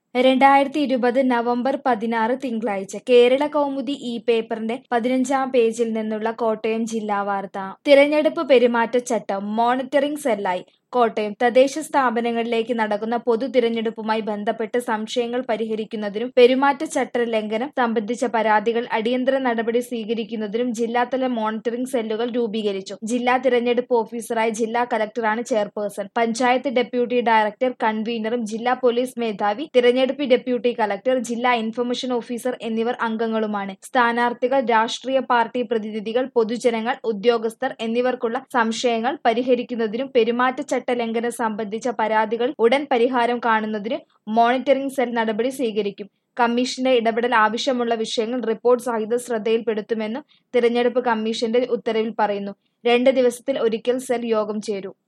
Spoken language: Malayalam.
രണ്ടായിരത്തി ഇരുപത് നവംബർ പതിനാറ് തിങ്കളാഴ്ച കേരള കൗമുദി ഈ പേപ്പറിന്റെ പതിനഞ്ചാം പേജിൽ നിന്നുള്ള കോട്ടയം ജില്ലാ വാർത്ത തിരഞ്ഞെടുപ്പ് പെരുമാറ്റച്ചട്ടം മോണിറ്ററിംഗ് സെല്ലായി കോട്ടയം തദ്ദേശ സ്ഥാപനങ്ങളിലേക്ക് നടക്കുന്ന പൊതു തിരഞ്ഞെടുപ്പുമായി ബന്ധപ്പെട്ട് സംശയങ്ങൾ പരിഹരിക്കുന്നതിനും പെരുമാറ്റച്ചട്ട ലംഘനം സംബന്ധിച്ച പരാതികൾ അടിയന്തര നടപടി സ്വീകരിക്കുന്നതിനും ജില്ലാതല മോണിറ്ററിംഗ് സെല്ലുകൾ രൂപീകരിച്ചു ജില്ലാ തിരഞ്ഞെടുപ്പ് ഓഫീസറായി ജില്ലാ കലക്ടറാണ് ചെയർപേഴ്സൺ പഞ്ചായത്ത് ഡെപ്യൂട്ടി ഡയറക്ടർ കൺവീനറും ജില്ലാ പോലീസ് മേധാവി തിരഞ്ഞെടുപ്പ് ഡെപ്യൂട്ടി കലക്ടർ ജില്ലാ ഇൻഫർമേഷൻ ഓഫീസർ എന്നിവർ അംഗങ്ങളുമാണ് സ്ഥാനാർത്ഥികൾ രാഷ്ട്രീയ പാർട്ടി പ്രതിനിധികൾ പൊതുജനങ്ങൾ ഉദ്യോഗസ്ഥർ എന്നിവർക്കുള്ള സംശയങ്ങൾ പരിഹരിക്കുന്നതിനും പെരുമാറ്റച്ചട്ട ലംഘനം സംബന്ധിച്ച പരാതികൾ ഉടൻ പരിഹാരം കാണുന്നതിന് മോണിറ്ററിംഗ് സെൽ നടപടി സ്വീകരിക്കും കമ്മീഷന്റെ ഇടപെടൽ ആവശ്യമുള്ള വിഷയങ്ങൾ റിപ്പോർട്ട് സഹിതം ശ്രദ്ധയിൽപ്പെടുത്തുമെന്നും തിരഞ്ഞെടുപ്പ് കമ്മീഷന്റെ ഉത്തരവിൽ പറയുന്നു രണ്ട് ദിവസത്തിൽ ഒരിക്കൽ സെൽ യോഗം ചേരും